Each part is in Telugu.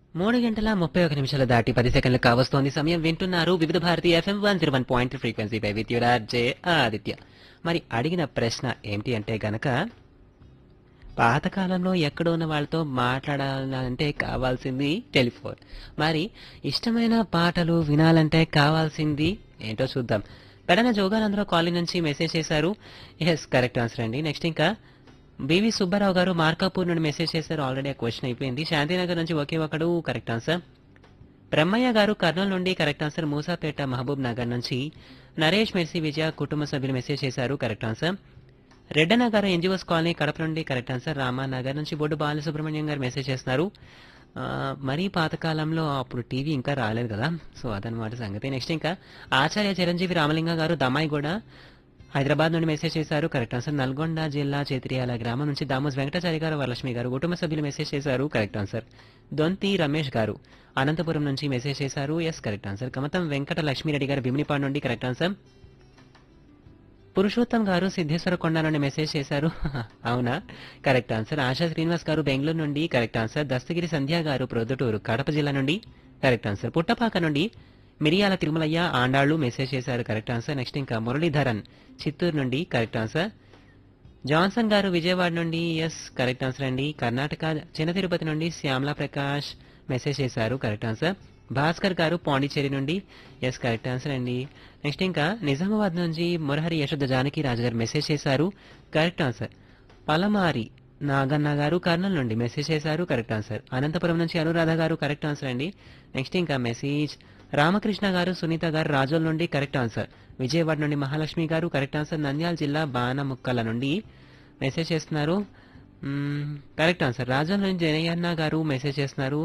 మూడు గంటల ముప్పై ఒక నిమిషాలు దాటి పది సెకండ్లు కావస్తోంది సమయం వింటున్నారు Vividha Bharati FM one zero one point ఫ్రీక్వెన్సీపై విత్ యువర్ జే ఆదిత్య మరి అడిగిన ప్రశ్న ఏంటి అంటే గనక పాతకాలంలో ఎక్కడ ఉన్న వాళ్ళతో మాట్లాడాలంటే కావాల్సింది టెలిఫోన్ మరి ఇష్టమైన పాటలు వినాలంటే కావాల్సింది ఏంటో చూద్దాం పెడన జోగాలందరూ కాలనీ నుంచి మెసేజ్ చేశారు ఎస్ కరెక్ట్ ఆన్సర్ అండి నెక్స్ట్ ఇంకా బివి సుబ్బారావు గారు మార్కాపూర్ నుండి మెసేజ్ చేశారు ఆల్రెడీ ఆ క్వశ్చన్ అయిపోయింది శాంతినగర్ నుంచి ఒకే ఒకడు కరెక్ట్ ఆన్సర్ బ్రహ్మయ్య గారు కర్నూలు నుండి కరెక్ట్ ఆన్సర్ మూసాపేట మహబూబ్ నగర్ నుంచి నరేష్ మెర్సీ విజయ కుటుంబ సభ్యులు మెసేజ్ చేశారు కరెక్ట్ ఆన్సర్ రెడ్డన్న గారు ఎన్జిఓస్ కాలనీ కడప నుండి కరెక్ట్ ఆన్సర్ రామానగర్ నుంచి బొడ్డు బాలసుబ్రహ్మణ్యం గారు మెసేజ్ చేస్తున్నారు ఆ, మరీ పాతకాలంలో అప్పుడు టీవీ ఇంకా రాలేదు కదా సో అదనమాట సంగతి నెక్స్ట్ ఇంకా ఆచార్య చిరంజీవి రామలింగ గారు దమాయి కూడా హైదరాబాద్ నుండి మెసేజ్ చేశారు కరెక్ట్ ఆన్సర్ నల్గొండ జిల్లా చేతిరియాల గ్రామం నుంచి దామోస్ వెంకటాచారి గారు వరలక్ష్మి గారు కుటుంబ సభ్యులు మెసేజ్ చేశారు కరెక్ట్ ఆన్సర్ దొంతి రమేష్ గారు అనంతపురం నుంచి మెసేజ్ చేశారు yes correct answer Kamatham Venkata Lakshmireddy గారు భీమినిపాడు నుండి కరెక్ట్ ఆన్సర్ పురుషోత్తం గారు సిద్ధేశ్వర కొండ నుండి మెసేజ్ చేశారు అవునా కరెక్ట్ ఆన్సర్ ఆశా శ్రీనివాస్ గారు బెంగళూరు నుండి కరెక్ట్ ఆన్సర్ దస్తగిరి సంధ్య గారు ప్రొద్దుటూరు కడప జిల్లా నుండి కరెక్ట్ ఆన్సర్ పుట్టపాక నుండి మిరియాల తిరుమలయ్య ఆండాళ్ళు మెసేజ్ చేశారు కరెక్ట్ ఆన్సర్ నెక్స్ట్ ఇంకా మురళీధరన్ చిత్తూరు నుండి కరెక్ట్ ఆన్సర్ జాన్సన్ గారు విజయవాడ నుండి ఎస్ కరెక్ట్ ఆన్సర్ అండి కర్ణాటక చిన్న తిరుపతి నుండి శ్యామలా ప్రకాష్ మెసేజ్ చేశారు కరెక్ట్ ఆన్సర్ భాస్కర్ గారు పాండిచ్చేరి నుండి ఎస్ కరెక్ట్ ఆన్సర్ అండి నెక్స్ట్ ఇంకా నిజామాబాద్ నుంచి మురహరి యశోద జానకి రాజు గారు మెసేజ్ చేశారు కరెక్ట్ ఆన్సర్ పలమారి నాగన్న గారు కర్నూలు నుండి మెసేజ్ చేశారు కరెక్ట్ ఆన్సర్ అనంతపురం నుంచి అనురాధ గారు కరెక్ట్ ఆన్సర్ అండి నెక్స్ట్ ఇంకా మెసేజ్ రామకృష్ణ గారు సునీత గారు రాజోల్ నుండి కరెక్ట్ ఆన్సర్ విజయవాడ నుండి మహాలక్ష్మి గారు కరెక్ట్ ఆన్సర్ నంద్యాల జిల్లా బాణముక్కల నుండి మెసేజ్ చేస్తున్నారు మ్మ్, కరెక్ట్ ఆన్సర్ రాజోల్ నుండి జనయన్న గారు మెసేజ్ చేస్తున్నారు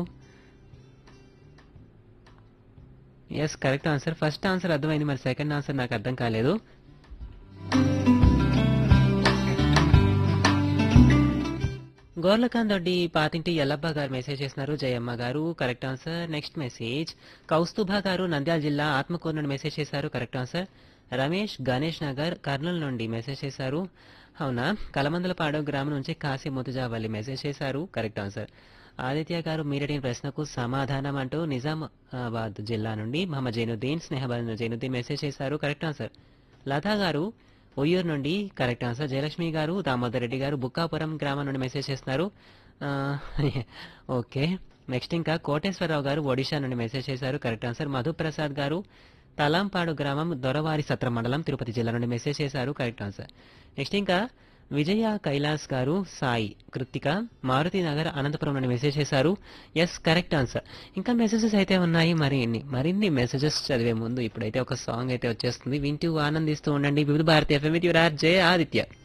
yes correct answer first answer అర్థమైంది మరి సెకండ్ ఆన్సర్ నాకు అర్థం కాలేదు గోర్లకాంత్ దొడ్డి పాతింటి ఎల్లబ్బ గారు మెసేజ్ చేస్తున్నారు Jayamma garu correct answer next message Kaustubha garu Nandyala జిల్లా ఆత్మకూరు నుండి మెసేజ్ చేశారు కరెక్ట్ ఆన్సర్ రమేష్ గణేష్ నగర్ కర్నూలు నుండి మెసేజ్ చేశారు అవునా కలమందలపాడు గ్రామం నుంచి కాశీ ముతుజావల్లి మెసేజ్ చేశారు కరెక్ట్ ఆన్సర్ ఆదిత్య గారు మీరడిగిన ప్రశ్నకు సమాధానం అంటూ నిజామాబాద్ జిల్లా నుండి మహమ్మద్ జైనుద్దీన్ స్నేహబాద్ జైనుద్దీన్ మెసేజ్ చేశారు కరెక్ట్ ఆన్సర్ లతా గారు ఒయ్యూరు నుండి కరెక్ట్ ఆన్సర్ జయలక్ష్మి గారు దామోదర్ రెడ్డి గారు బుక్కాపురం గ్రామం నుండి మెసేజ్ చేస్తున్నారు ఆ, ఓకే నెక్స్ట్ ఇంకా కోటేశ్వరరావు గారు ఒడిషా నుండి మెసేజ్ చేశారు కరెక్ట్ ఆన్సర్ మధుప్రసాద్ గారు తలాంపాడు గ్రామం దొరవారి సత్ర మండలం తిరుపతి జిల్లా నుండి మెసేజ్ చేశారు కరెక్ట్ ఆన్సర్ నెక్స్ట్ ఇంకా విజయ కైలాస్ గారు సాయి కృతిక మారుతి నగర్ అనంతపురం నుండి మెసేజ్ చేశారు ఎస్ కరెక్ట్ ఆన్సర్ ఇంకా మెసేజెస్ అయితే ఉన్నాయి మరి ఇన్ని మరిన్ని మెసేజెస్ చదివే ముందు ఇప్పుడైతే ఒక సాంగ్ అయితే వచ్చేస్తుంది వింటూ ఆనందిస్తూ ఉండండి Vividha Bharati FM with your R J Aditya